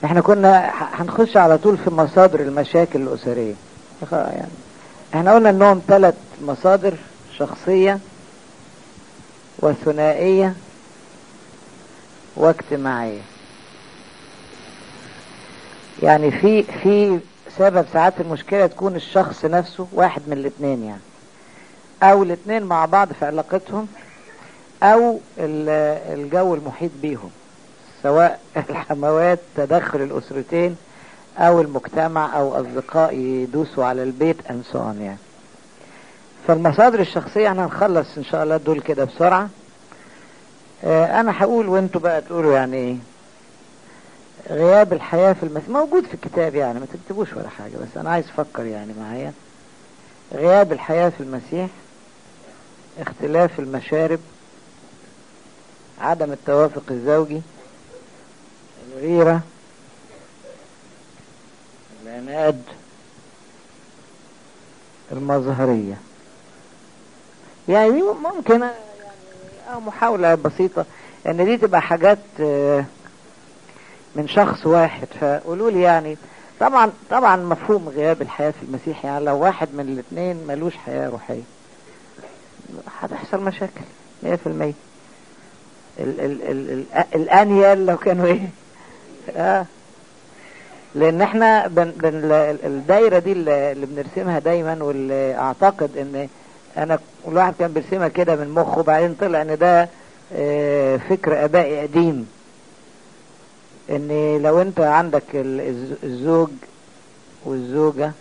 احنا كنا ح- هنخش على طول في مصادر المشاكل الأسرية خ- يعني احنا قلنا انهم ثلاث مصادر شخصية وثنائية واجتماعية يعني في في سبب ساعات المشكلة تكون الشخص نفسه واحد من الاثنين يعني او الاثنين مع بعض في علاقتهم او ال- الجو المحيط بيهم سواء الحموات تدخل الاسرتين او المجتمع او اصدقاء يدوسوا على البيت انسان يعني فالمصادر الشخصية احنا هنخلص ان شاء الله دول كده بسرعة اه انا هقول وانتوا بقى تقولوا يعني ايه غياب الحياة في المسيح موجود في الكتاب يعني ما تكتبوش ولا حاجة بس انا عايز افكر يعني معايا غياب الحياة في المسيح اختلاف المشارب عدم التوافق الزوجي الغيرة العناد المظهرية يعني دي ممكن يعني أو محاولة بسيطة ان دي تبقى حاجات آه، من شخص واحد فقولوا لي يعني طبعا طبعا مفهوم غياب الحياة في المسيح يعني لو واحد من الاثنين ملوش حياة روحية هتحصل مشاكل 100% ال ال ال ال الانيال لو كانوا ايه اه لان احنا بن بن ال- الدايره دي اللي اللي بنرسمها دايما واللي اعتقد ان انا الواحد كان بيرسمها كده من مخه وبعدين طلع ان ده آه، فكر ابائي قديم ان لو انت عندك ال- الز- الزوج والزوجه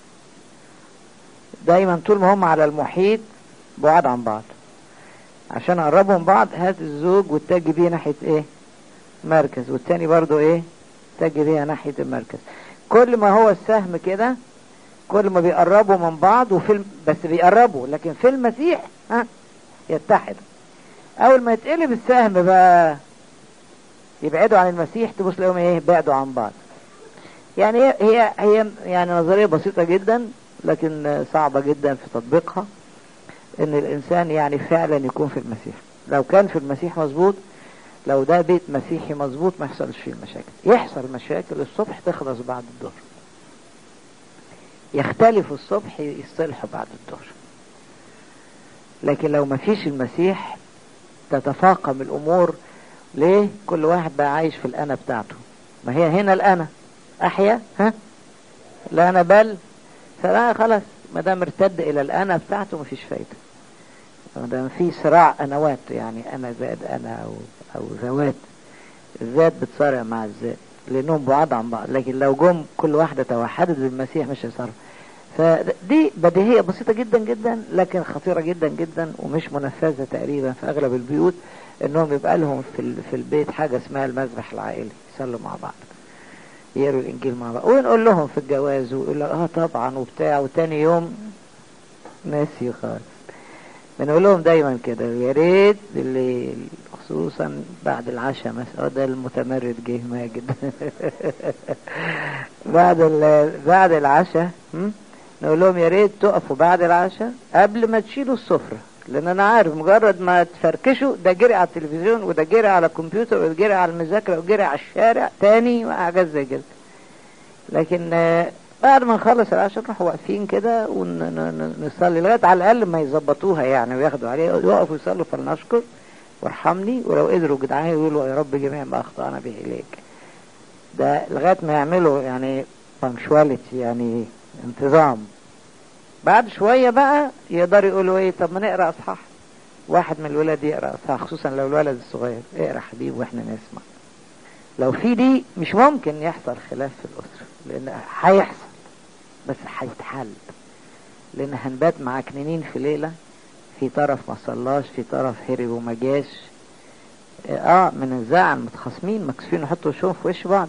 دايما طول ما هم على المحيط بعاد عن بعض عشان اقربهم بعض هات الزوج واتجه بيه ناحيه ايه مركز والتاني برضو ايه اتجه بيها ناحيه المركز كل ما هو السهم كده كل ما بيقربوا من بعض وفي الم... بس بيقربوا لكن في المسيح ها يتحدوا اول ما يتقلب السهم بقى يبعدوا عن المسيح تبص لهم ايه بعدوا عن بعض يعني هي هي هي يعني نظريه بسيطه جدا لكن صعبه جدا في تطبيقها ان الانسان يعني فعلا يكون في المسيح لو كان في المسيح مظبوط لو ده بيت مسيحي مظبوط ما يحصلش فيه مشاكل يحصل مشاكل الصبح تخلص بعد الظهر يختلفوا الصبح يصلحوا بعد الظهر لكن لو ما فيش المسيح تتفاقم الامور ليه كل واحد بقى عايش في الانا بتاعته ما هي هنا الانا احيا ها لا انا بل فلا خلاص ما دام ارتد الى الانا بتاعته مفيش فايده ما دام في صراع انوات يعني انا زائد انا او او ذوات الذات بتصارع مع الذات لانهم بعاد عن بعض لكن لو جم كل واحده توحدت بالمسيح مش هيصير فدي بديهيه بسيطه جدا جدا لكن خطيره جدا جدا ومش منفذه تقريبا في اغلب البيوت انهم يبقى لهم في ال- في البيت حاجه اسمها المذبح العائلي يصلوا مع بعض يقروا الانجيل مع بعض ونقول لهم في الجواز ويقول لك اه طبعا وبتاع وتاني يوم ناسي خالص بنقول لهم دايما كده يا ريت اللي خصوصا بعد العشاء مثلا آه ده المتمرد جه ماجد بعد ال- بعد العشاء م? نقول لهم يا ريت تقفوا بعد العشاء قبل ما تشيلوا السفرة لان انا عارف مجرد ما تفركشوا ده جري على التلفزيون وده جري على الكمبيوتر وده جري على المذاكرة وجري على الشارع تاني وحاجات زي كده لكن آه، بعد ما نخلص العشاء نروح واقفين كده ونصلي لغايه على الاقل ما يظبطوها يعني وياخدوا عليه يقفوا يصلوا فلنشكر وارحمني ولو قدروا جدعان يقولوا يا رب جميع ما اخطانا به اليك ده لغايه ما يعملوا يعني بانكشواليتي يعني انتظام بعد شويه بقى يقدروا يقولوا ايه طب ما نقرا اصحاح واحد من الولاد يقرا اصحاح خصوصا لو الولد الصغير اقرا حبيبي واحنا نسمع لو في دي مش ممكن يحصل خلاف في الاسره لان هيحصل بس هيتحل لان هنبات معكننين في ليله في طرف ما صلاش في طرف هرب وما جاش اه من الزعل متخاصمين مكسوفين يحطوا وشهم في وش بعض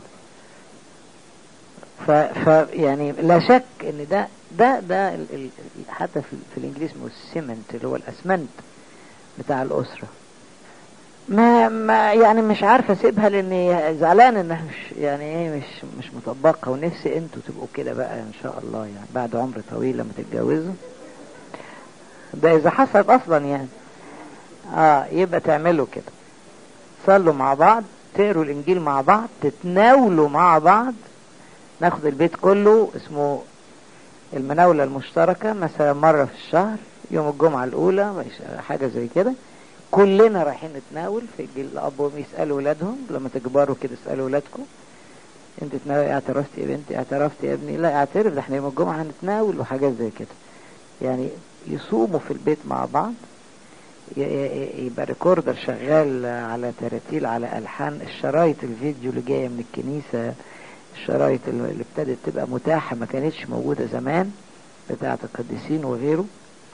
ف, ف يعني لا شك ان ده ده ده ال ال حتى في, في الانجليزي اسمه السيمنت اللي هو الاسمنت بتاع الاسره ما ما يعني مش عارفه اسيبها لاني زعلان انها مش يعني ايه مش مش مطبقه ونفسي انتوا تبقوا كده بقى ان شاء الله يعني بعد عمر طويل لما تتجوزوا ده اذا حصلت اصلا يعني اه يبقى تعملوا كده صلوا مع بعض تقروا الانجيل مع بعض تتناولوا مع بعض ناخد البيت كله اسمه المناولة المشتركة مثلا مرة في الشهر يوم الجمعة الأولى مش- حاجة زي كده كلنا رايحين نتناول في الجيل الأب والأم يسألوا ولادهم لما تكبروا كده اسألوا ولادكم انت تناول اعترفتي يا بنتي اعترفتي يا ابني لا اعترف ده احنا يوم الجمعة هنتناول وحاجات زي كده يعني يصوموا في البيت مع بعض ي- ي- يبقى ريكوردر شغال على تراتيل على ألحان الشرايط الفيديو اللي جاية من الكنيسة الشرايط اللي اللي ابتدت تبقى متاحة ما كانتش موجودة زمان بتاعة القديسين وغيره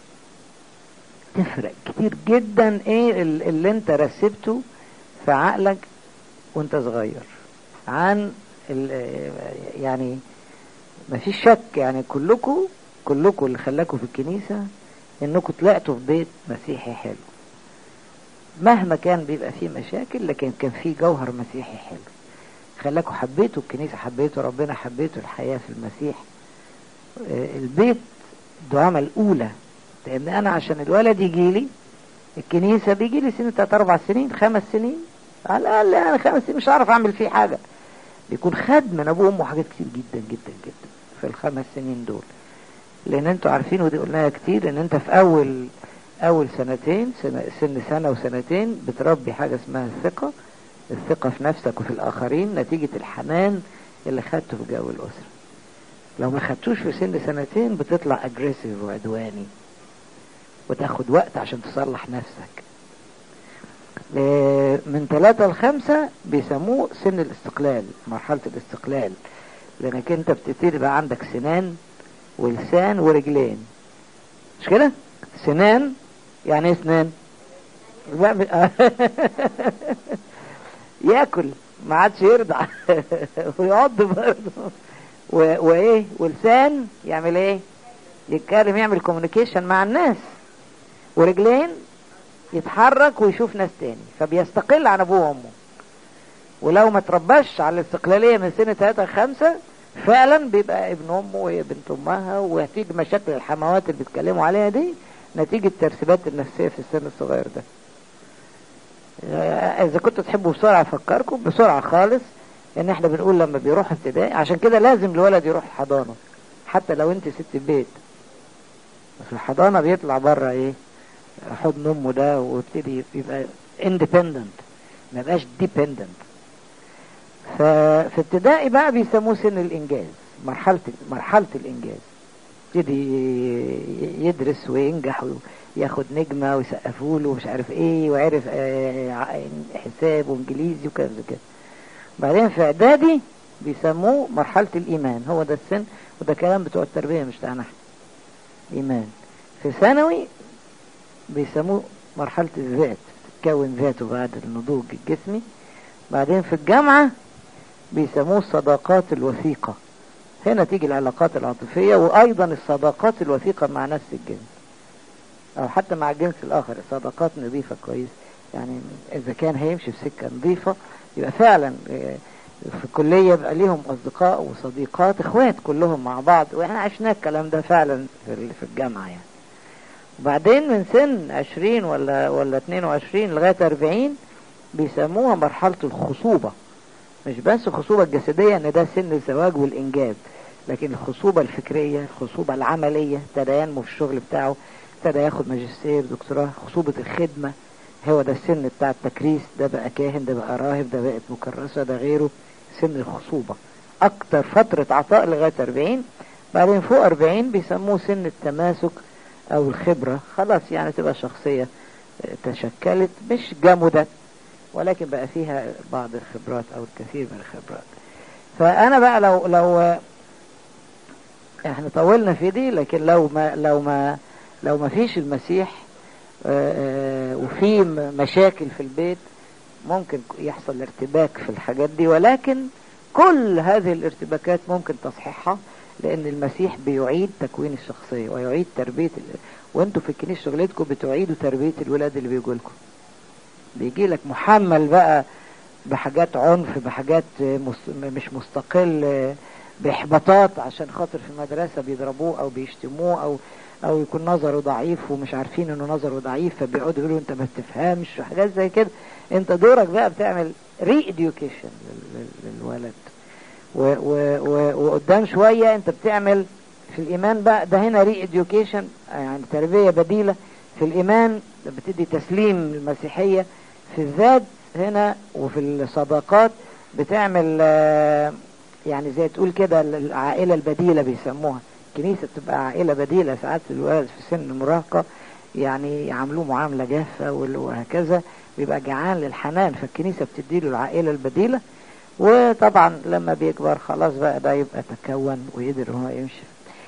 تفرق كتير جدا ايه ال- اللي انت رسبته في عقلك وانت صغير عن ال- يعني ما فيش شك يعني كلكم كلكم اللي خلاكم في الكنيسة انكم طلعتوا في بيت مسيحي حلو مهما كان بيبقى فيه مشاكل لكن كان فيه جوهر مسيحي حلو خلاكم حبيتوا الكنيسة حبيتوا ربنا حبيتوا الحياة في المسيح آه، البيت الدعامة الأولى لأن أنا عشان الولد يجي لي الكنيسة بيجي لي سنة تلات أربع سنين خمس سنين على الأقل يعني خمس سنين مش هعرف أعمل فيه حاجة بيكون خد من أبوه وأمه حاجات كتير جدا جدا جدا في الخمس سنين دول لأن أنتوا عارفين ودي قلناها كتير إن أنت في أول أول سنتين سنة سن سنة وسنتين بتربي حاجة اسمها الثقة الثقة في نفسك وفي الآخرين نتيجة الحنان اللي خدته في جو الأسرة لو ما خدتوش في سن سنتين بتطلع اجريسيف وعدواني وتاخد وقت عشان تصلح نفسك آه، من ثلاثة لخمسة بيسموه سن الاستقلال مرحلة الاستقلال لانك انت بتبتدي بقى عندك سنان ولسان ورجلين مش كده سنان يعني ايه سنان لا، ب- ياكل ما عادش يرضع ويقعد برضه و- وايه ولسان يعمل ايه يتكلم يعمل كوميونيكيشن مع الناس ورجلين يتحرك ويشوف ناس تاني فبيستقل عن ابوه وامه ولو ما ترباش على الاستقلاليه من سن 3 5 فعلا بيبقى ابن امه وهي بنت امها وهتيجي مشاكل الحموات اللي بيتكلموا عليها دي نتيجه الترسبات النفسيه في السن الصغير ده آه، اذا كنتوا تحبوا بسرعه افكركم بسرعه خالص ان احنا بنقول لما بيروح ابتدائي عشان كده لازم الولد يروح حضانه حتى لو انت ست بيت في الحضانه بيطلع بره ايه حضن امه ده ويبتدي يبقى اندبندنت ما يبقاش ديبندنت ففي ابتدائي بقى بيسموه سن الانجاز مرحله مرحله الانجاز يبتدي يدرس وينجح وياخد نجمه ويسقفوا له ومش عارف ايه وعرف آه، ع- حساب وانجليزي وكذا كده بعدين في اعدادي بيسموه مرحله الايمان هو ده السن وده كلام بتوع التربيه مش بتاعنا احنا ايمان في ثانوي بيسموه مرحلة الذات تكون ذاته بعد النضوج الجسمي بعدين في الجامعة بيسموه الصداقات الوثيقة هنا تيجي العلاقات العاطفية وأيضا الصداقات الوثيقة مع نفس الجنس أو حتى مع الجنس الآخر الصداقات نظيفة كويس يعني إذا كان هيمشي في سكة نظيفة يبقى فعلا آه، في الكلية يبقى ليهم أصدقاء وصديقات إخوات كلهم مع بعض وإحنا عشنا الكلام ده فعلا في ال- في الجامعة يعني وبعدين من سن 20 ولا ولا 22 لغاية 40 بيسموها مرحلة الخصوبة مش بس الخصوبة الجسدية ان ده سن الزواج والانجاب لكن الخصوبة الفكرية الخصوبة العملية ابتدى ينمو في الشغل بتاعه ابتدى ياخد ماجستير دكتوراه خصوبة الخدمة هو ده السن بتاع التكريس ده بقى كاهن ده بقى راهب ده بقت مكرسة ده غيره سن الخصوبة اكتر فترة عطاء لغاية 40 بعدين فوق 40 بيسموه سن التماسك او الخبرة خلاص يعني تبقى شخصية اه، تشكلت مش جمدت ولكن بقى فيها بعض الخبرات او الكثير من الخبرات فانا بقى لو لو احنا طولنا في دي لكن لو ما لو ما لو ما فيش المسيح اه، اه، وفي م- مشاكل في البيت ممكن يحصل ارتباك في الحاجات دي ولكن كل هذه الارتباكات ممكن تصحيحها لان المسيح بيعيد تكوين الشخصيه ويعيد تربيه ال... وانتوا في الكنيسه شغلتكم بتعيدوا تربيه الولاد اللي بيجوا لكم بيجي لك محمل بقى بحاجات عنف بحاجات مس... مش مستقل باحباطات عشان خاطر في المدرسه بيضربوه او بيشتموه او او يكون نظره ضعيف ومش عارفين انه نظره ضعيف فبيقعدوا يقولوا انت ما بتفهمش وحاجات زي كده انت دورك بقى بتعمل ري اديوكيشن للولد و و و وقدام شوية انت بتعمل في الايمان بقى ده هنا ري اديوكيشن يعني تربية بديلة في الايمان بتدي تسليم المسيحية في الذات هنا وفي الصداقات بتعمل آه، يعني زي تقول كده العائلة البديلة بيسموها الكنيسة بتبقى عائلة بديلة ساعات الولد في سن المراهقة يعني يعاملوه معاملة جافة وهكذا بيبقى جعان للحنان فالكنيسة بتديله العائلة البديلة وطبعا لما بيكبر خلاص بقى ده يبقى تكون ويقدر هو يمشي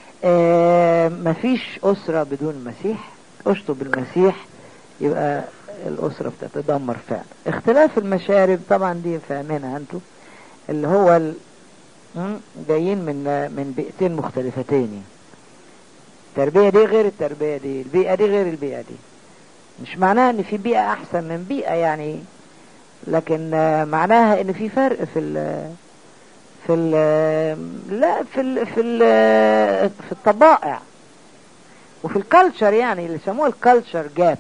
آه مفيش أسرة بدون مسيح أشطب المسيح يبقى الأسرة بتتدمر فعلا اختلاف المشارب طبعا دي فاهمينها انتوا اللي هو ال... جايين من من بيئتين مختلفتين يعني. التربية دي غير التربية دي البيئة دي غير البيئة دي مش معناها ان في بيئة احسن من بيئة يعني لكن معناها ان في فرق في ال في ال لا في ال في ال في الطبائع وفي الكالتشر يعني اللي يسموه الكالتشر جاب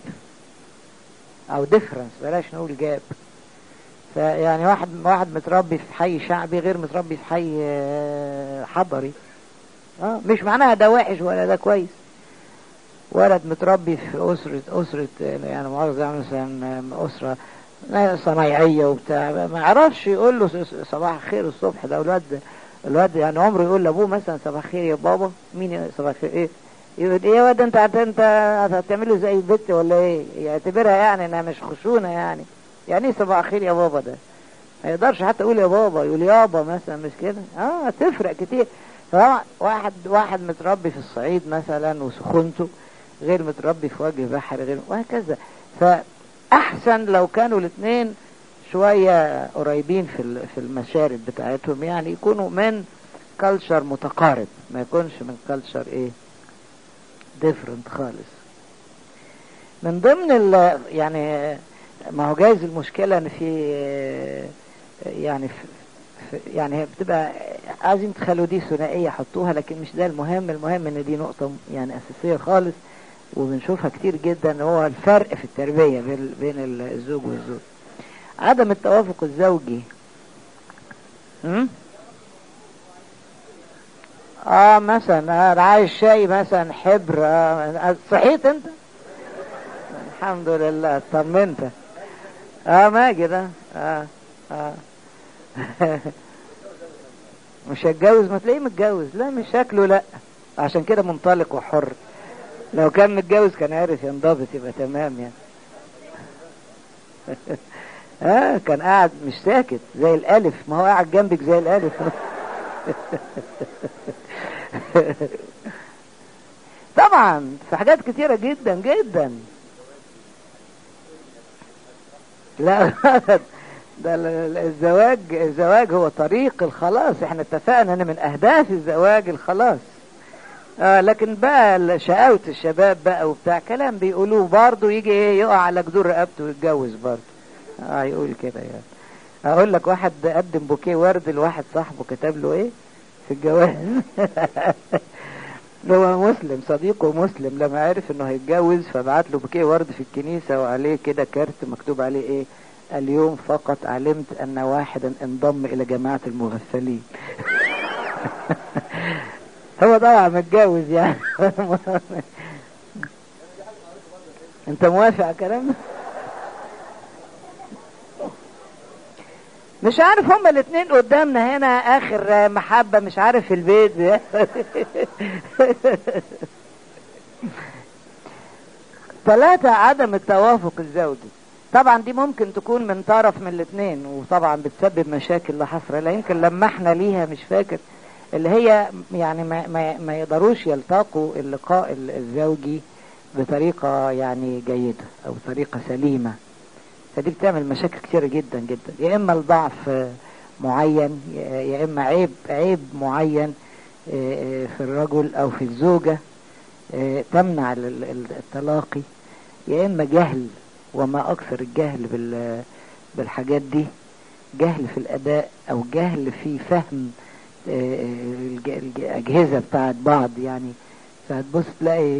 او ديفرنس بلاش نقول جاب فيعني واحد واحد متربي في حي شعبي غير متربي في حي حضري اه مش معناها ده وحش ولا ده كويس ولد متربي في أسرة أسرة يعني مؤاخذة مثلا أسرة صنايعية وبتاع ما يعرفش يقول له صباح الخير الصبح ده الواد الواد يعني عمره يقول لابوه مثلا صباح الخير يا بابا مين صباح الخير ايه يقول ايه يا واد انت انت هتعمله زي البت ولا ايه يعتبرها يعني انها مش خشونة يعني يعني ايه صباح الخير يا بابا ده ما يقدرش حتى يقول يا بابا يقول يابا مثلا مش كده اه تفرق كتير طبعا واحد واحد متربي في الصعيد مثلا وسخونته غير متربي في وجه بحر غير وهكذا فأحسن لو كانوا الاثنين شوية قريبين في في المشارب بتاعتهم يعني يكونوا من كلتشر متقارب ما يكونش من كلتشر ايه ديفرنت خالص من ضمن ال يعني ما هو جايز المشكلة ان في يعني في يعني هي بتبقى عايزين تخلوا دي ثنائية حطوها لكن مش ده المهم المهم ان دي نقطة يعني اساسية خالص وبنشوفها كتير جدا هو الفرق في التربية بين الزوج والزوج عدم التوافق الزوجي م? اه مثلا عايش شاي مثلا حبر آه صحيت انت الحمد لله طمنت اه ماجد اه اه, آه. مش هتجوز ما تلاقيه متجوز لا مش شكله لا عشان كده منطلق وحر لو كان متجوز كان عارف ينضبط يبقى تمام يعني اه كان قاعد مش ساكت زي الالف ما هو قاعد جنبك زي الالف طبعا في حاجات كتيرة جدا جدا لا ده الزواج الزواج هو طريق الخلاص احنا اتفقنا ان من اهداف الزواج الخلاص آه لكن بقى شقاوة الشباب بقى وبتاع كلام بيقولوه برضه يجي ايه يقع على جدور رقبته ويتجوز برضه اه يقول كده يعني اقول لك واحد قدم بوكيه ورد لواحد صاحبه كتب له ايه في الجواز هو مسلم صديقه مسلم لما عرف انه هيتجوز فبعت له بوكيه ورد في الكنيسة وعليه كده كارت مكتوب عليه ايه اليوم فقط علمت ان واحدا انضم الى جماعة المغفلين هو طبعا متجوز يعني انت موافق على كلام مش عارف هما الاثنين قدامنا هنا اخر محبة مش عارف في البيت ثلاثة عدم التوافق الزوجي طبعا دي ممكن تكون من طرف من الاثنين وطبعا بتسبب مشاكل لا حصر لا يمكن لمحنا ليها مش فاكر اللي هي يعني ما, ما, ما يقدروش يلتقوا اللقاء الزوجي بطريقة يعني جيدة او طريقة سليمة فدي بتعمل مشاكل كتيرة جدا جدا يا اما الضعف معين يا اما عيب عيب معين في الرجل او في الزوجة تمنع التلاقي يا اما جهل وما اكثر الجهل بالحاجات دي جهل في الاداء او جهل في فهم الاجهزة بتاعت بعض يعني فهتبص تلاقي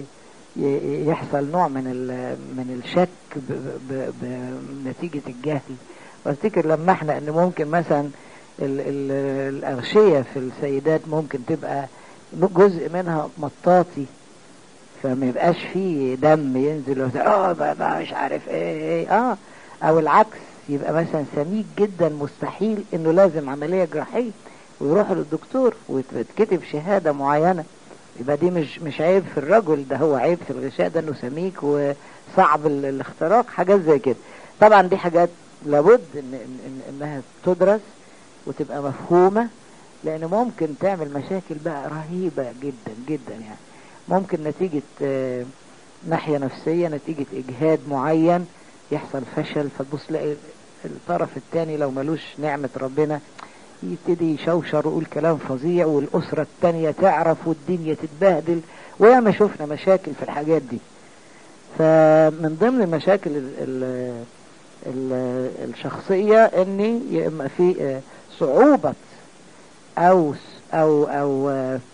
يحصل نوع من من الشك بنتيجة الجهل وافتكر لما احنا ان ممكن مثلا ال ال الأغشية في السيدات ممكن تبقى جزء منها مطاطي فما يبقاش فيه دم ينزل اه بقى مش عارف ايه, ايه اه او العكس يبقى مثلا سميك جدا مستحيل انه لازم عملية جراحية ويروح للدكتور ويتكتب شهادة معينة يبقى دي مش مش عيب في الرجل ده هو عيب في الغشاء ده انه سميك وصعب الاختراق حاجات زي كده طبعا دي حاجات لابد إن إن انها تدرس وتبقى مفهومة لان ممكن تعمل مشاكل بقى رهيبة جدا جدا يعني ممكن نتيجة ناحية نفسية نتيجة اجهاد معين يحصل فشل فتبص تلاقي الطرف الثاني لو ملوش نعمة ربنا يبتدي يشوشر ويقول كلام فظيع والأسرة التانية تعرف والدنيا تتبهدل وياما شفنا مشاكل في الحاجات دي فمن ضمن المشاكل ال ال ال الشخصية ان يبقى في صعوبة او او او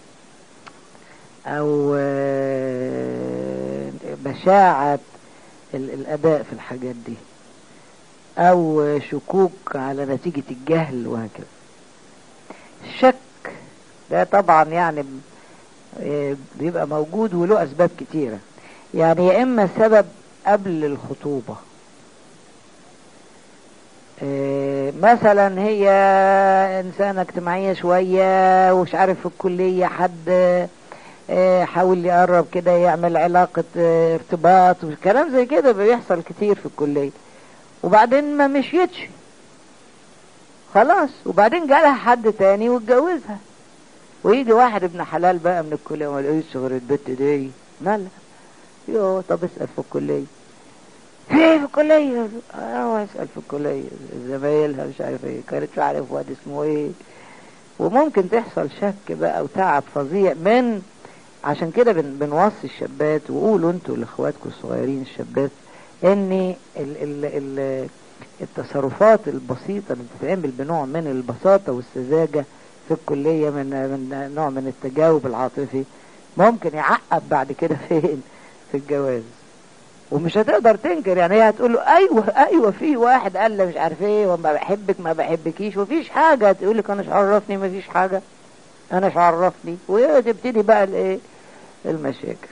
او بشاعة الاداء في الحاجات دي او شكوك على نتيجة الجهل وهكذا الشك ده طبعا يعني بيبقى موجود وله اسباب كتيرة يعني يا اما سبب قبل الخطوبة مثلا هي انسانة اجتماعية شوية ومش عارف في الكلية حد حاول يقرب كده يعمل علاقة ارتباط وكلام زي كده بيحصل كتير في الكلية وبعدين ما مشيتش خلاص وبعدين جالها حد تاني واتجوزها ويجي واحد ابن حلال بقى من الكلية وما يلاقيش غير البت دي مالها يو طب اسأل في الكلية في في الكلية اه اسأل في الكلية زمايلها مش عارف ايه كانت مش عارف واد اسمه ايه وممكن تحصل شك بقى وتعب فظيع من عشان كده بن بنوصي الشابات وقولوا انتوا لاخواتكم الصغيرين الشابات ان ال ال ال التصرفات البسيطة اللي بتتعمل بنوع من البساطة والسذاجة في الكلية من من نوع من التجاوب العاطفي ممكن يعقب بعد كده فين في الجواز ومش هتقدر تنكر يعني هي هتقول له ايوه ايوه في واحد قال لي مش عارف ايه وما بحبك ما بحبكيش ومفيش حاجه تقول لك انا مش عرفني ما فيش حاجه انا مش عرفني وتبتدي بقى الايه المشاكل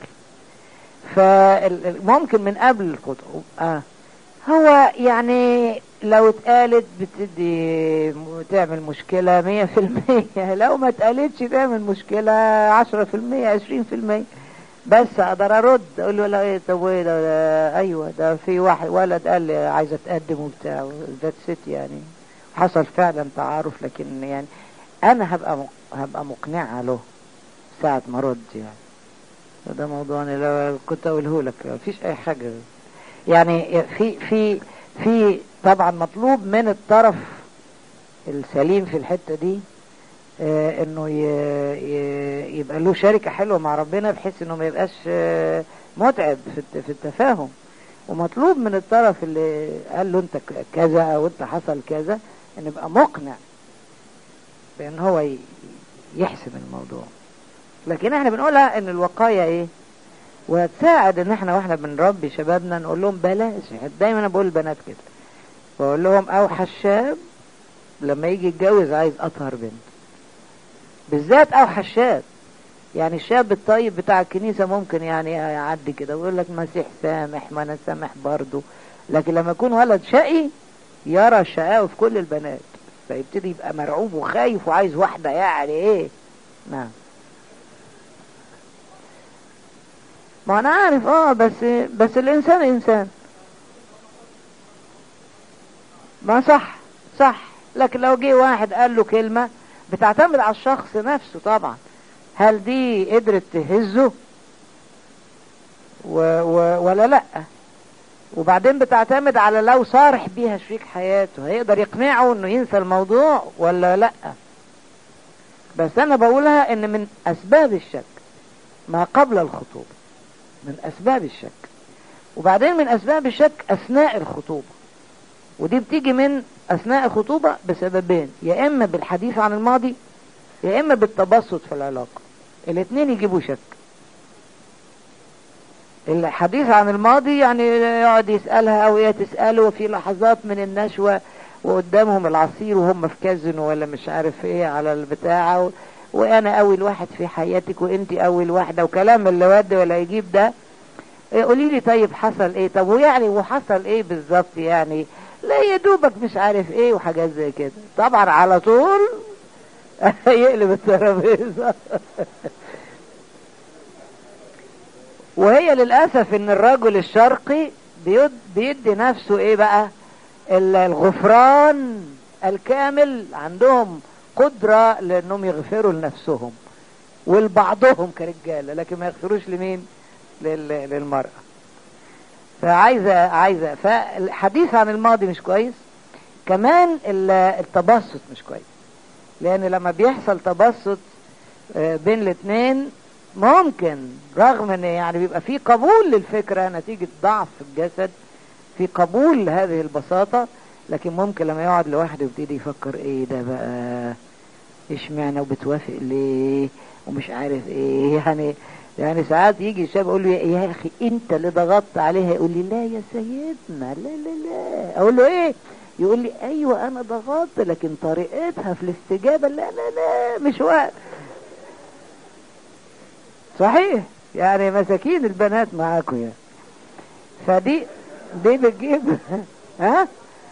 فممكن من قبل الخطوبه اه هو يعني لو اتقالت بتدي تعمل مشكلة مية في المية لو ما اتقالتش تعمل مشكلة عشرة في المية عشرين في المية بس اقدر ارد اقول له لا ايه طب ايه ده, ده ايوه ده في واحد ولد قال لي عايز اتقدم وبتاع ذات ست يعني حصل فعلا تعارف لكن يعني انا هبقى هبقى مقنعة له ساعة ما ارد يعني ده موضوعنا لو كنت اقوله لك مفيش اي حاجة يعني في في في طبعا مطلوب من الطرف السليم في الحتة دي آه انه يبقى له شركة حلوة مع ربنا بحيث انه ما يبقاش آه متعب في في التفاهم ومطلوب من الطرف اللي قال له انت كذا او انت حصل كذا ان يبقى مقنع بان هو يحسم الموضوع لكن احنا بنقولها ان الوقاية ايه وتساعد ان احنا واحنا بنربي شبابنا نقول لهم بلاش دايما انا بقول البنات كده بقول لهم اوحش شاب لما يجي يتجوز عايز اطهر بنت بالذات اوحش شاب يعني الشاب الطيب بتاع الكنيسة ممكن يعني يعدي كده ويقول لك مسيح سامح ما انا سامح برضه لكن لما يكون ولد شقي يرى الشقاوة في كل البنات فيبتدي يبقى مرعوب وخايف وعايز واحدة يعني ايه نعم ما انا عارف اه بس بس الانسان انسان ما صح صح لكن لو جه واحد قال له كلمة بتعتمد على الشخص نفسه طبعا هل دي قدرت تهزه و و ولا لا وبعدين بتعتمد على لو صارح بيها شريك حياته هيقدر يقنعه انه ينسى الموضوع ولا لا بس انا بقولها ان من اسباب الشك ما قبل الخطوبة من اسباب الشك وبعدين من اسباب الشك اثناء الخطوبة ودي بتيجي من اثناء الخطوبة بسببين يا اما بالحديث عن الماضي يا اما بالتبسط في العلاقة الاثنين يجيبوا شك الحديث عن الماضي يعني يقعد يسألها او هي تسأله في لحظات من النشوة وقدامهم العصير وهم في كازينو ولا مش عارف ايه على البتاعة و... وانا اول واحد في حياتك وانت اول واحدة وكلام اللي ود ولا يجيب ده إيه قولي لي طيب حصل ايه طب ويعني وحصل ايه بالظبط يعني لا يا دوبك مش عارف ايه وحاجات زي كده طبعا على طول يقلب الترابيزه وهي للاسف ان الرجل الشرقي بيد بيدي نفسه ايه بقى الغفران الكامل عندهم قدرة لانهم يغفروا لنفسهم ولبعضهم كرجالة لكن ما يغفروش لمين لل... للمرأة فعايزة عايزة فالحديث عن الماضي مش كويس كمان التبسط مش كويس لان لما بيحصل تبسط بين الاثنين ممكن رغم ان يعني بيبقى في قبول للفكرة نتيجة ضعف الجسد في قبول لهذه البساطة لكن ممكن لما يقعد لوحده يبتدي يفكر ايه ده بقى ايش معنى وبتوافق ليه ومش عارف ايه يعني يعني ساعات يجي الشاب يقول له يا اخي انت اللي ضغطت عليها يقول لي لا يا سيدنا لا لا لا اقول له ايه يقول لي ايوه انا ضغطت لكن طريقتها في الاستجابة لا لا لا مش وقت صحيح يعني مساكين البنات معاكم يعني فدي دي بتجيب ها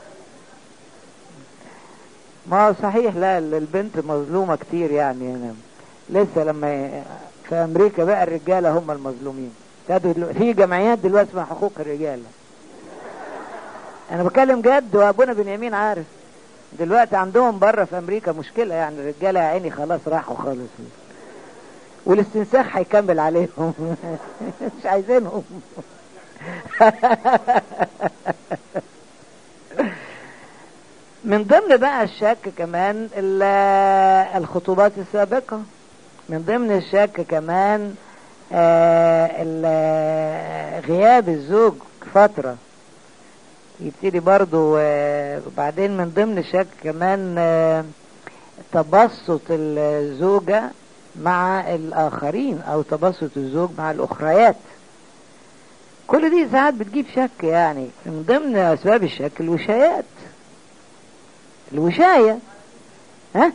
ما صحيح لا البنت مظلومة كتير يعني أنا لسه لما في أمريكا بقى الرجالة هم المظلومين في جمعيات دلوقتي اسمها حقوق الرجال أنا بكلم جد وأبونا بنيامين عارف دلوقتي عندهم بره في أمريكا مشكلة يعني الرجالة يا عيني خلاص راحوا خالص والاستنساخ هيكمل عليهم مش عايزينهم من ضمن بقى الشك كمان الخطوبات السابقة من ضمن الشك كمان غياب الزوج فترة يبتدي برضو وبعدين من ضمن الشك كمان تبسط الزوجة مع الآخرين أو تبسط الزوج مع الأخريات كل دي ساعات بتجيب شك يعني من ضمن أسباب الشك الوشايات الوشاية ها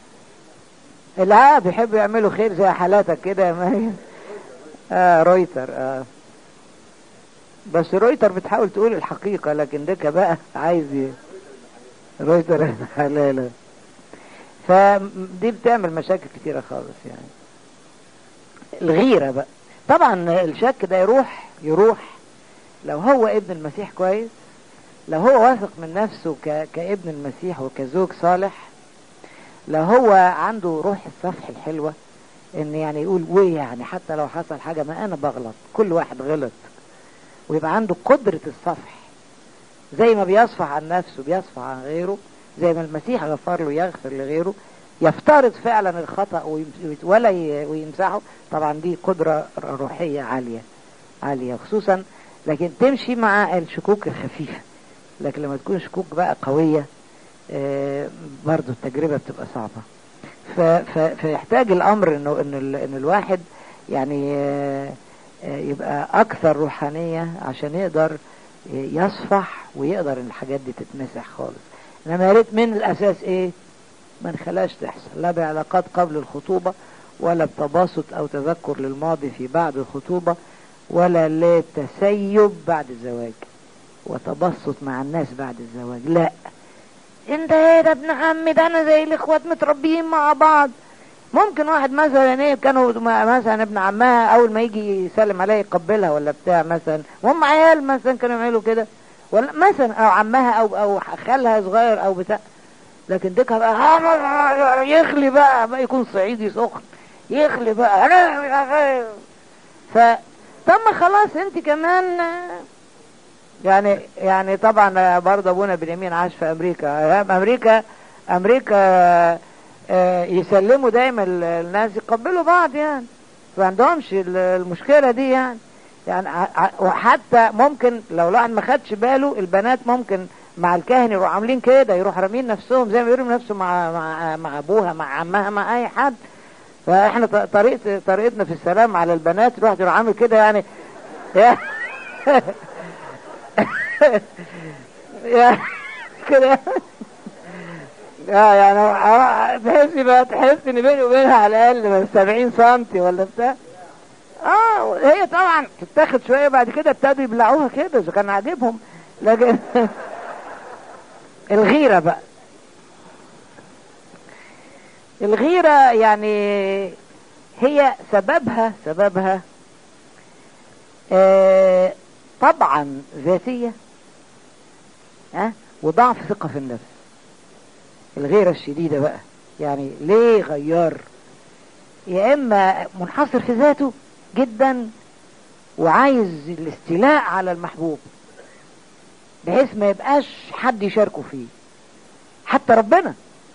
العاب بيحبوا يعملوا خير زي حالاتك كده ما آه رويتر آه بس رويتر بتحاول تقول الحقيقة لكن ديك بقى عايز رويتر حلالة فدي بتعمل مشاكل كتيرة خالص يعني الغيرة بقى طبعا الشك ده يروح يروح لو هو ابن المسيح كويس لو هو واثق من نفسه ك... كابن المسيح وكزوج صالح لو هو عنده روح الصفح الحلوة ان يعني يقول ويه يعني حتى لو حصل حاجة ما انا بغلط كل واحد غلط ويبقى عنده قدرة الصفح زي ما بيصفح عن نفسه بيصفح عن غيره زي ما المسيح غفر له يغفر لغيره يفترض فعلا الخطأ ولا ويمسحه طبعا دي قدرة روحية عالية عالية خصوصا لكن تمشي مع الشكوك الخفيفة لكن لما تكون شكوك بقى قوية آه برضو التجربة بتبقى صعبة فيحتاج الأمر إنه إن, إن الواحد يعني آه آه يبقى أكثر روحانية عشان يقدر يصفح ويقدر إن الحاجات دي تتمسح خالص إنما يا ريت من الأساس إيه ما نخلاش تحصل لا بعلاقات قبل الخطوبة ولا بتباسط أو تذكر للماضي في بعد الخطوبة ولا لتسيب بعد الزواج وتبسط مع الناس بعد الزواج لا انت ايه ده ابن عمي ده انا زي الاخوات متربيين مع بعض ممكن واحد مثلا ايه كانوا مثلا ابن عمها اول ما يجي يسلم عليها يقبلها ولا بتاع مثلا وهم عيال مثلا كانوا يعملوا كده ولا مثلا او عمها او او خالها صغير او بتاع لكن ديك بقى يخلي بقى, بقى يكون صعيدي سخن يخلي بقى ف طب ما خلاص انت كمان يعني يعني طبعا برضه ابونا بنيامين عاش في امريكا امريكا امريكا يسلموا دايما الناس يقبلوا بعض يعني ما عندهمش المشكله دي يعني يعني وحتى ممكن لو الواحد ما خدش باله البنات ممكن مع الكاهن يروحوا عاملين كده يروحوا رامين نفسهم زي ما يرموا نفسهم مع مع مع ابوها مع عمها مع اي حد فاحنا طريقه طريقتنا في السلام على البنات الواحد يروح عامل كده يعني يا كده اه يعني آه، تحس بقى تحس ان بيني وبينها على الاقل من 70 سم ولا بتاع اه هي طبعا تتاخد شويه بعد كده ابتدوا يبلعوها كده اذا كان عاجبهم لكن الغيره بقى الغيره يعني هي سببها سببها آه طبعا ذاتيه ها وضعف ثقه في النفس الغيره الشديده بقى يعني ليه غيار يا اما منحصر في ذاته جدا وعايز الاستيلاء على المحبوب بحيث ما يبقاش حد يشاركه فيه حتى ربنا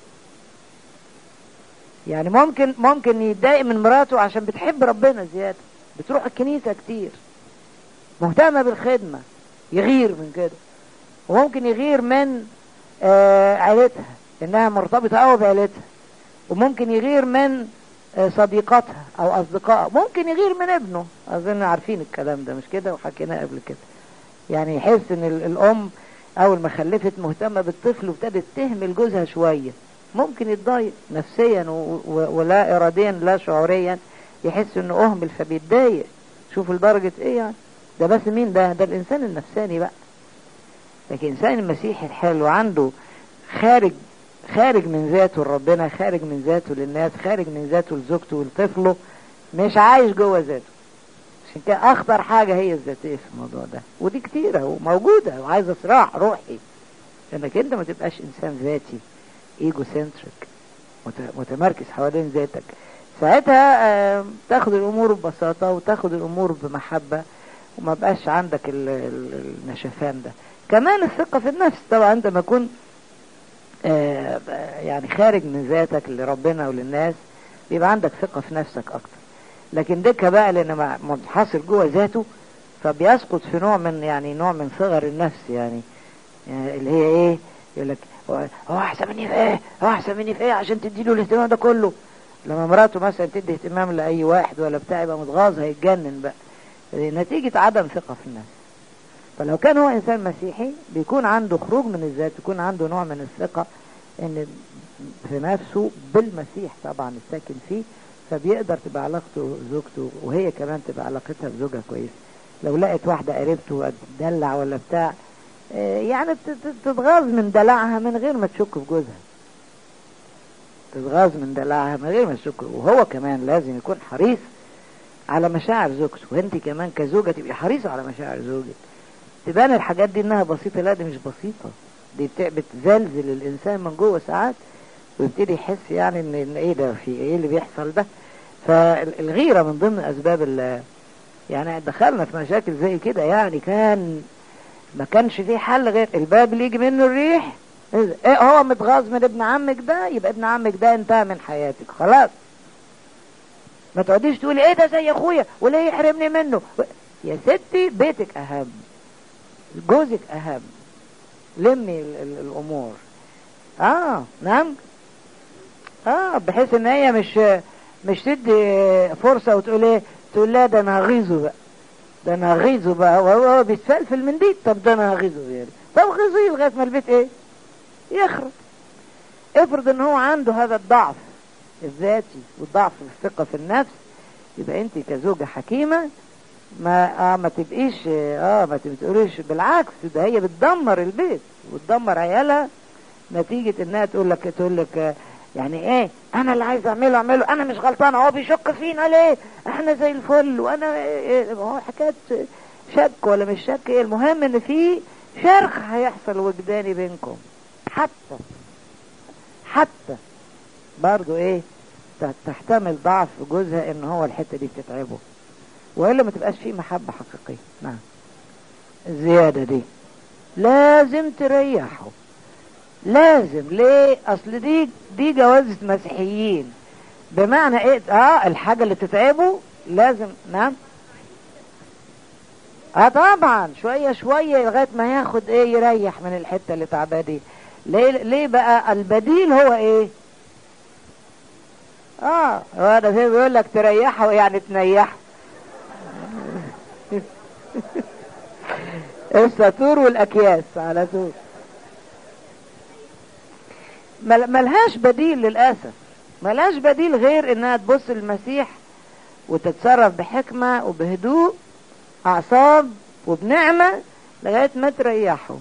يعني ممكن ممكن يتضايق من مراته عشان بتحب ربنا زياده بتروح الكنيسه كتير مهتمه بالخدمه يغير من كده وممكن يغير من آه عيلتها انها مرتبطه قوي بعيلتها وممكن يغير من آه صديقاتها او اصدقائها ممكن يغير من ابنه اظن عارفين الكلام ده مش كده وحكيناه قبل كده يعني يحس ان ال- الام اول ما خلفت مهتمه بالطفل وابتدت تهمل جوزها شويه ممكن يتضايق نفسيا و- و- ولا اراديا لا شعوريا يحس انه اهمل فبيتضايق شوفوا لدرجه ايه يعني ده بس مين ده ده الانسان النفساني بقى لكن الانسان المسيحي الحلو عنده خارج خارج من ذاته لربنا خارج من ذاته للناس خارج من ذاته لزوجته ولطفله مش عايش جوه ذاته عشان كده اخطر حاجه هي الذاتيه في الموضوع ده ودي كتيره وموجوده وعايزه صراع روحي انك انت ما تبقاش انسان ذاتي ايجو سنتريك متمركز حوالين ذاتك ساعتها آه، تاخد الامور ببساطه وتاخد الامور بمحبه وما بقاش عندك ال- ال- النشفان ده كمان الثقه في النفس طبعا انت ما تكون آه، يعني خارج من ذاتك لربنا وللناس بيبقى عندك ثقه في نفسك اكتر لكن ديكها بقى لان مع- منحصر جوه ذاته فبيسقط في نوع من يعني نوع من صغر النفس يعني, يعني اللي هي ايه يقول لك هو هو احسن مني في ايه هو احسن مني في ايه عشان تدي له الاهتمام ده كله لما مراته مثلا تدي اهتمام لاي واحد ولا بتاع يبقى متغاظ هيتجنن بقى نتيجة عدم ثقة في النفس فلو كان هو انسان مسيحي بيكون عنده خروج من الذات يكون عنده نوع من الثقة ان في نفسه بالمسيح طبعا الساكن فيه فبيقدر تبقى علاقته زوجته وهي كمان تبقى علاقتها بزوجها كويس لو لقت واحدة قريبته تدلع ولا بتاع آه، يعني ت- ت- تتغاظ من دلعها من غير ما تشك في جوزها تتغاظ من دلعها من غير ما تشك وهو كمان لازم يكون حريص على مشاعر زوجته وانت كمان كزوجة تبقي حريصة على مشاعر زوجك تبان الحاجات دي انها بسيطة لا دي مش بسيطة دي بت- بتزلزل الانسان من جوه ساعات ويبتدي يحس يعني ان إن ايه ده في ايه اللي بيحصل ده فالغيرة من ضمن اسباب ال يعني دخلنا في مشاكل زي كده يعني كان ما كانش فيه حل غير الباب اللي يجي منه الريح ايه هو متغاظ من ابن عمك ده يبقى ابن عمك ده انتهى من حياتك خلاص ما تقعديش تقولي ايه ده زي اخويا وليه يحرمني منه يا ستي بيتك اهم جوزك اهم لمي ال- ال- الامور اه نعم اه بحيث ان هي مش مش تدي فرصة وتقول ايه تقول لا ده انا هغيظه بقى ده انا هغيظه بقى وهو هو بيتفلفل من دي طب ده انا هغيظه يعني طب غيظيه لغاية ما البيت ايه يخرب افرض ان هو عنده هذا الضعف الذاتي والضعف في الثقة في النفس يبقى انت كزوجة حكيمة ما اه ما تبقيش اه ما تقوليش بالعكس ده هي بتدمر البيت وتدمر عيالها نتيجة انها تقول لك تقول لك آه، يعني ايه انا اللي عايز اعمله اعمله انا مش غلطان هو بيشك فينا ليه احنا زي الفل وانا إيه إيه هو حكاية شك ولا مش شك ايه المهم ان في شرخ هيحصل وجداني بينكم حتى حتى برضو ايه ت- تحتمل ضعف جوزها ان هو الحتة دي بتتعبه والا ما تبقاش فيه محبة حقيقية نعم الزيادة دي لازم تريحه لازم ليه اصل دي دي جوازة مسيحيين بمعنى ايه اه الحاجة اللي تتعبه لازم نعم اه طبعا شوية شوية لغاية ما ياخد ايه يريح من الحتة اللي تعباه دي ليه ليه بقى البديل هو ايه اه هو ده فيه بيقول لك تريحه يعني تنيحه السطور والاكياس على طول مل- ملهاش بديل للأسف ملهاش بديل غير انها تبص للمسيح وتتصرف بحكمة وبهدوء أعصاب وبنعمة لغاية ما تريحوا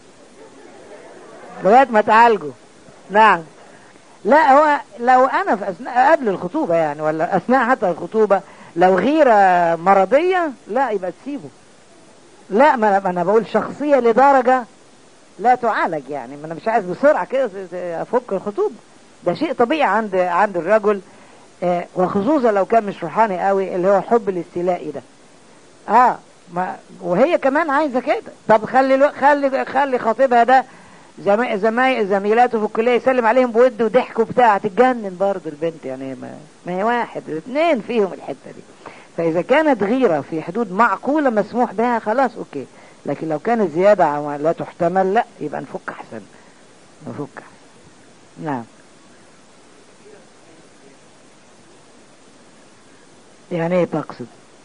لغاية ما تعالجوا نعم لا هو لو انا في اثناء قبل الخطوبة يعني ولا اثناء حتى الخطوبة لو غيرة مرضية لا يبقى تسيبه لا ما ما انا بقول شخصية لدرجة لا تعالج يعني ما انا مش عايز بسرعة كده افك الخطوبة ده شيء طبيعي عند عند الرجل آه وخصوصا لو كان مش روحاني قوي اللي هو الحب الاستيلائي ده اه ما وهي كمان عايزه كده طب خلي الو... خلي خلي خطيبها ده زمي... زمي... زميلاته في الكليه يسلم عليهم بود وضحك وبتاع تتجنن برضه البنت يعني ما... ما هي واحد اثنين فيهم الحته دي فاذا كانت غيره في حدود معقوله مسموح بها خلاص اوكي لكن لو كانت زياده عن لا تحتمل لا يبقى نفك احسن نفك احسن نعم يعني ايه تقصد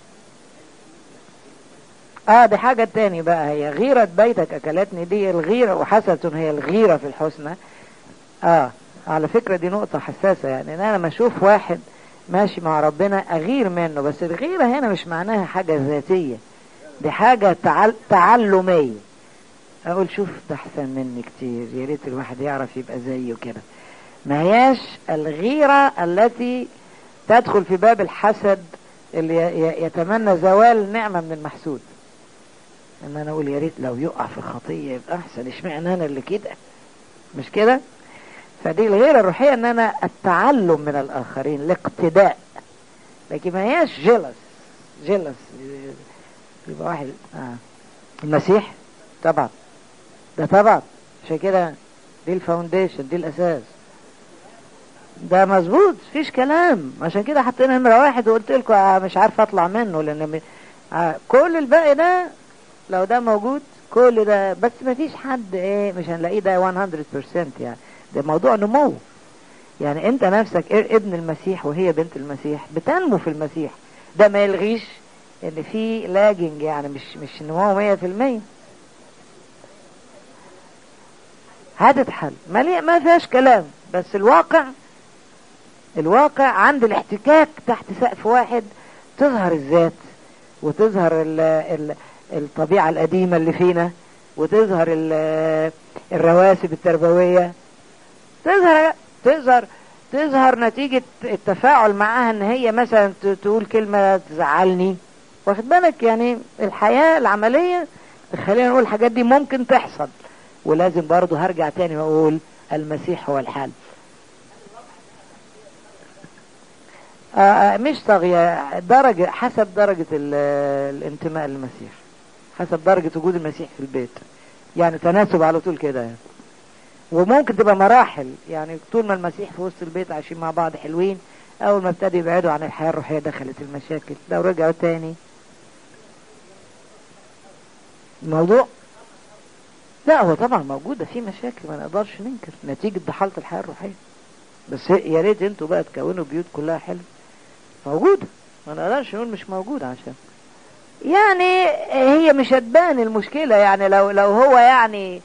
اه دي حاجة تاني بقى هي غيرة بيتك اكلتني دي الغيرة وحسنة هي الغيرة في الحسنى اه على فكرة دي نقطة حساسة يعني ان انا لما اشوف واحد ماشي مع ربنا اغير منه بس الغيرة هنا مش معناها حاجة ذاتية دي حاجة تعل... تعلمية اقول شوف ده احسن مني كتير يا ريت الواحد يعرف يبقى زيه كده ما هياش الغيرة التي تدخل في باب الحسد اللي يتمنى زوال نعمة من المحسود ان انا اقول يا ريت لو يقع في الخطية يبقى احسن اشمعنى انا اللي كده مش كده فدي الغيرة الروحية ان انا التعلم من الاخرين الاقتداء لكن ما هياش جلس جلس يبقى واحد آه. المسيح طبعا ده طبعا عشان كده دي الفاونديشن دي الاساس ده مظبوط فيش كلام عشان كده حطينا نمرة واحد وقلت لكم آه مش عارف اطلع منه لان آه كل الباقي ده لو ده موجود كل ده بس ما فيش حد ايه مش هنلاقيه ده 100% يعني ده موضوع نمو يعني انت نفسك ابن المسيح وهي بنت المسيح بتنمو في المسيح ده ما يلغيش ان في لاجنج يعني مش مش نمو 100% هتتحل ما ما فيهاش كلام بس الواقع الواقع عند الاحتكاك تحت سقف واحد تظهر الذات وتظهر ال ال الطبيعة القديمة اللي فينا وتظهر الرواسب التربوية تظهر تظهر تظهر نتيجة التفاعل معاها ان هي مثلا تقول كلمة تزعلني واخد بالك يعني الحياة العملية خلينا نقول الحاجات دي ممكن تحصل ولازم برضه هرجع تاني واقول المسيح هو الحل آه مش طاغية درجة حسب درجة الانتماء للمسيح حسب درجة وجود المسيح في البيت يعني تناسب على طول كده يعني. وممكن تبقى مراحل يعني طول ما المسيح في وسط البيت عايشين مع بعض حلوين اول ما ابتدوا يبعدوا عن الحياة الروحية دخلت المشاكل لو رجعوا تاني الموضوع لا هو طبعا موجودة في مشاكل ما نقدرش ننكر نتيجة ضحالة الحياة الروحية بس يا ريت انتوا بقى تكونوا بيوت كلها حلوة موجودة ما نقدرش نقول مش موجودة عشان يعني هي مش هتبان المشكلة يعني لو لو هو يعني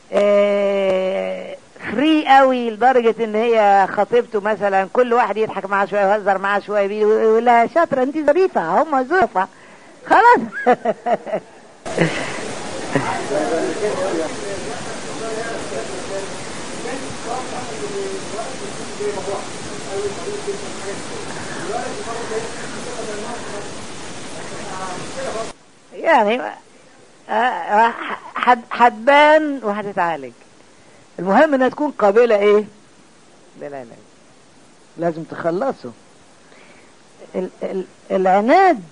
اه فري قوي لدرجة ان هي خطيبته مثلا كل واحد يضحك معاه شوية ويهزر معاه شوية ويقول لها شاطرة انت ظريفة هم ظرفة خلاص يعني هتبان وهتتعالج المهم انها تكون قابلة ايه للعلاج لازم تخلصه ال ال العناد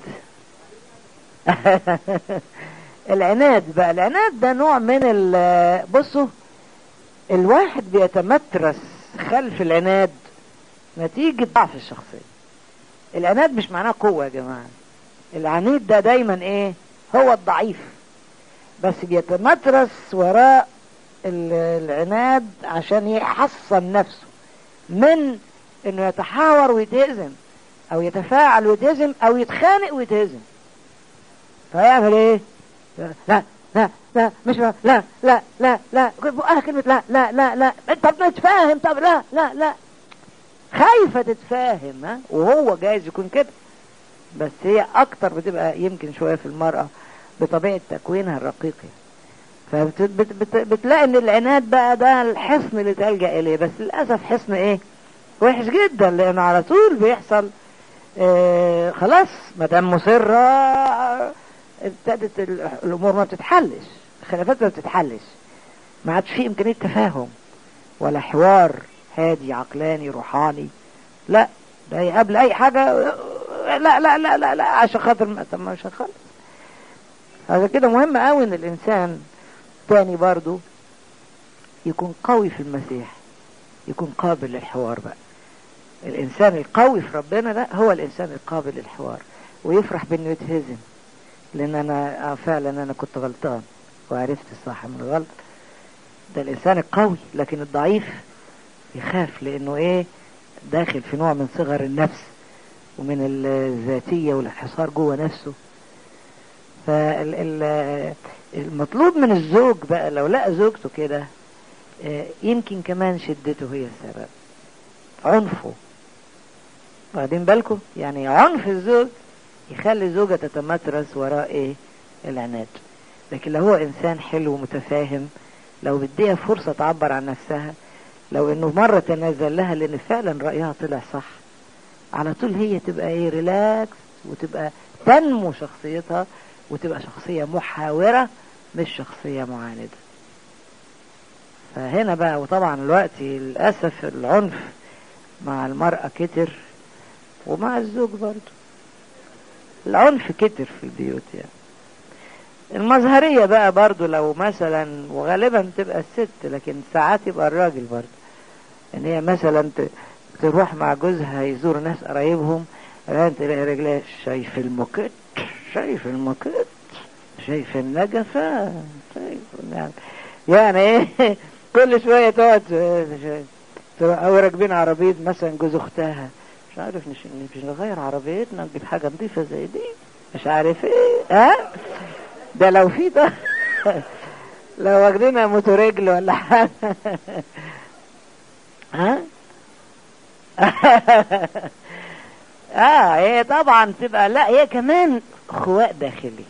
العناد بقى العناد ده نوع من ال بصوا الواحد بيتمترس خلف العناد نتيجة ضعف الشخصية العناد مش معناه قوة يا جماعة العنيد ده دايما ايه هو الضعيف بس بيتمترس وراء العناد عشان يحصن نفسه من انه يتحاور ويتهزم او يتفاعل ويتهزم او يتخانق ويتهزم فيعمل ايه لا لا لا مش لا لا لا لا لا بقها كلمة لا لا لا لا طب نتفاهم طب لا لا لا خايفة تتفاهم ها وهو جايز يكون كده بس هي اكتر بتبقى يمكن شوية في المرأة بطبيعة تكوينها الرقيقي فبتلاقي ان العناد بقى ده الحصن اللي تلجأ اليه بس للأسف حصن ايه وحش جدا لانه على طول بيحصل آه خلاص ما دام مصرة ابتدت الامور ما بتتحلش الخلافات ما بتتحلش ما عادش في امكانية تفاهم ولا حوار هادي عقلاني روحاني لا ده قبل اي حاجة لا لا لا لا لا عشان خاطر طب مش هنخلص هذا كده مهم قوي ان الانسان تاني برضو يكون قوي في المسيح يكون قابل للحوار بقى الانسان القوي في ربنا ده هو الانسان القابل للحوار ويفرح بانه يتهزم لان انا فعلا انا كنت غلطان وعرفت الصح من الغلط ده الانسان القوي لكن الضعيف يخاف لانه ايه داخل في نوع من صغر النفس ومن الذاتية والانحصار جوه نفسه فالمطلوب من الزوج بقى لو لقى زوجته كده يمكن كمان شدته هي السبب عنفه واخدين بالكم يعني عنف الزوج يخلي الزوجة تتمترس وراء ايه العناد لكن لو هو انسان حلو ومتفاهم لو بديها فرصة تعبر عن نفسها لو انه مرة تنازل لها لان فعلا رأيها طلع صح على طول هي تبقى ايه ريلاكس وتبقى تنمو شخصيتها وتبقى شخصية محاورة مش شخصية معاندة فهنا بقى وطبعا الوقت للأسف العنف مع المرأة كتر ومع الزوج برضو العنف كتر في البيوت يعني المظهرية بقى برضو لو مثلا وغالبا تبقى الست لكن ساعات يبقى الراجل برضو ان هي مثلا تروح مع جوزها يزور ناس قرايبهم الان تلاقي رجلها شايف الموكيت شايف الموكيت شايف النجفة شايف يعني يعني ايه كل شوية تقعد او راكبين عربية مثلا جوز اختها مش عارف مش مش نغير عربيتنا نجيب حاجة نظيفة زي دي مش عارف ايه ها ده لو في ده لو واخدينها موتوريجل ولا حاجة ها اه هي طبعا تبقى لا هي كمان خواء داخلي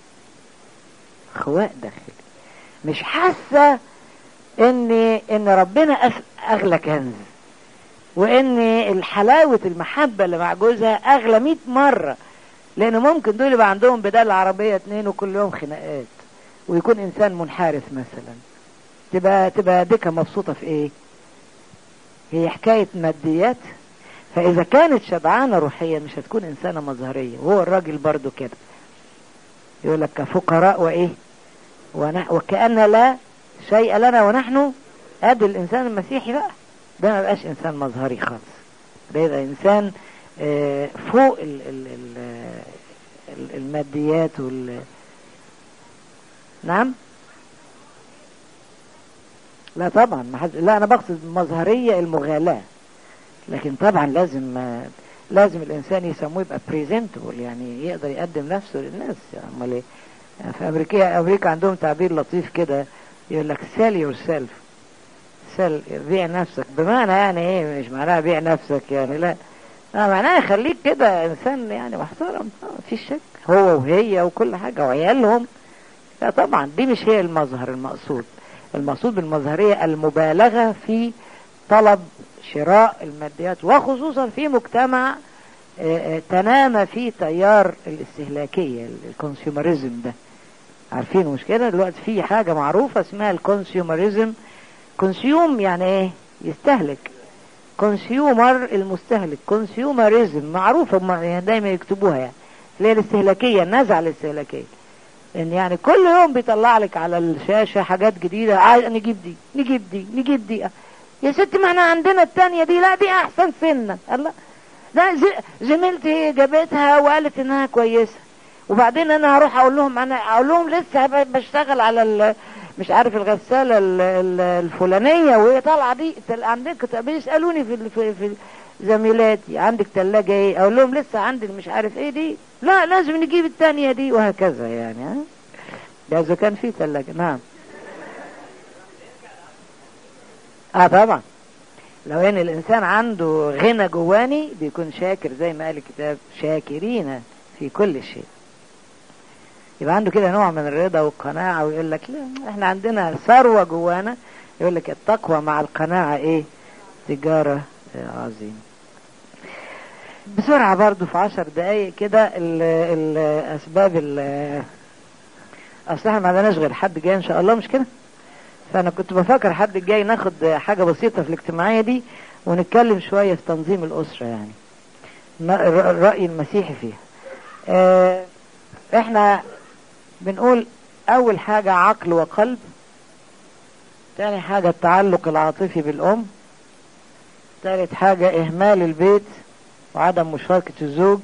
خواء داخلي مش حاسه ان ان ربنا اغلى كنز وان الحلاوه المحبه اللي مع جوزها اغلى 100 مره لان ممكن دول يبقى عندهم بدال عربيه اتنين وكل يوم خناقات ويكون انسان منحرف مثلا تبقى تبقى ديكا مبسوطه في ايه هي حكايه ماديات فاذا كانت شبعانه روحيا مش هتكون انسانه مظهريه وهو الراجل برضو كده يقول لك كفقراء وايه ونح وكأن لا شيء لنا ونحن ادي الانسان المسيحي بقى ده ما بقاش انسان مظهري خالص ده يبقى انسان فوق ال ال ال الماديات وال نعم لا طبعا ما حد... لا انا بقصد المظهريه المغالاه لكن طبعا لازم لازم الانسان يسموه يبقى بريزنتبل يعني يقدر يقدم نفسه للناس امال ايه يعني في امريكا امريكا عندهم تعبير لطيف كده يقول لك سيل يور سيلف سيل بيع نفسك بمعنى يعني ايه مش معناها بيع نفسك يعني لا اه معناها خليك كده انسان يعني محترم مفيش شك هو وهي وكل حاجه وعيالهم لا طبعا دي مش هي المظهر المقصود المقصود بالمظهريه المبالغه في طلب شراء الماديات وخصوصا في مجتمع تنامى فيه تيار الاستهلاكية الكونسيومريزم ده عارفين مش كده دلوقتي في حاجة معروفة اسمها الكونسيومريزم كونسيوم يعني ايه يستهلك كونسيومر المستهلك كونسيومريزم معروفة يعني دايما يكتبوها يعني اللي هي الاستهلاكية النزعة الاستهلاكية ان يعني كل يوم بيطلع لك على الشاشة حاجات جديدة عايز نجيب دي نجيب دي نجيب دي يا ست ما احنا عندنا التانية دي لا دي احسن سنة الله لا زميلتي جابتها وقالت انها كويسة وبعدين انا هروح اقول لهم انا اقول لهم لسه بشتغل على مش عارف الغسالة الفلانية وهي طالعة دي عندك بيسألوني في في, في زميلاتي عندك تلاجة ايه اقول لهم لسه عندك مش عارف ايه دي لا لازم نجيب التانية دي وهكذا يعني ها ده اذا كان في ثلاجة نعم اه طبعا لو ان الانسان عنده غنى جواني بيكون شاكر زي ما قال الكتاب شاكرين في كل شيء يبقى عنده كده نوع من الرضا والقناعة ويقول لك لا احنا عندنا ثروة جوانا يقول لك التقوى مع القناعة ايه تجارة عظيمة بسرعة برضو في عشر دقايق كده الأسباب أصل احنا ما عندناش غير حد جاي إن شاء الله مش كده فأنا كنت بفكر حد جاي ناخد حاجة بسيطة في الاجتماعية دي ونتكلم شوية في تنظيم الأسرة يعني الرأي المسيحي فيها اه احنا بنقول أول حاجة عقل وقلب تاني حاجة التعلق العاطفي بالأم ثالث حاجة إهمال البيت وعدم مشاركة الزوج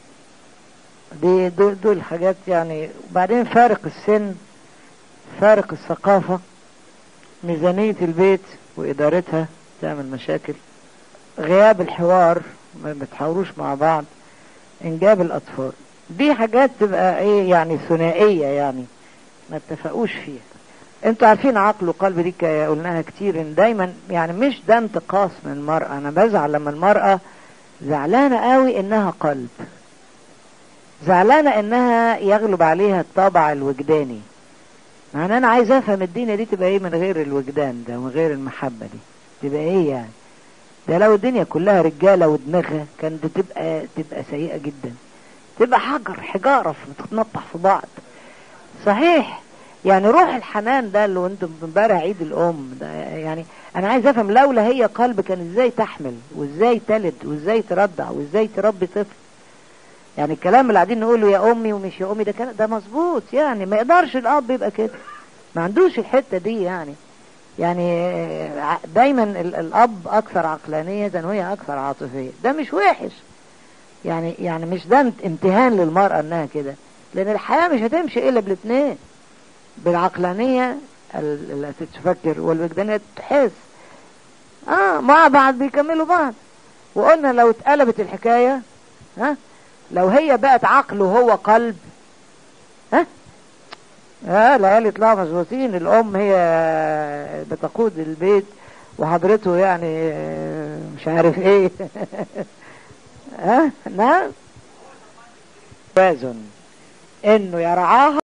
دي دول, دول حاجات يعني وبعدين فارق السن فارق الثقافة ميزانية البيت وإدارتها تعمل مشاكل غياب الحوار ما بتحاوروش مع بعض إنجاب الأطفال دي حاجات تبقى إيه يعني ثنائية يعني ما اتفقوش فيها انتوا عارفين عقل وقلب دي قلناها كتير ان دايما يعني مش ده انتقاص من المرأة انا بزعل لما المرأة زعلانة قوي انها قلب زعلانة انها يغلب عليها الطابع الوجداني معنى انا عايز افهم الدنيا دي تبقى ايه من غير الوجدان ده ومن غير المحبة دي تبقى ايه يعني ده لو الدنيا كلها رجالة ودماغها كانت تبقى تبقى سيئة جدا تبقى حجر حجارة بتتنطح في بعض صحيح يعني روح الحنان ده اللي انتم امبارح عيد الام ده يعني انا عايز افهم لولا هي قلب كان ازاي تحمل وازاي تلد وازاي ترضع وازاي تربي طفل يعني الكلام اللي قاعدين نقوله يا امي ومش يا امي ده كان ده مظبوط يعني ما يقدرش الاب يبقى كده ما عندوش الحته دي يعني يعني دايما الاب اكثر عقلانيه وهي اكثر عاطفيه ده مش وحش يعني يعني مش ده امتهان للمراه انها كده لان الحياه مش هتمشي الا بالاثنين بالعقلانية التي تفكر والوجدانية تحس اه مع بعض بيكملوا بعض وقلنا لو اتقلبت الحكاية ها لو هي بقت عقل وهو قلب ها اه العيال يطلعوا مظبوطين الام هي بتقود البيت وحضرته يعني مش عارف ايه ها نعم توازن انه يرعاها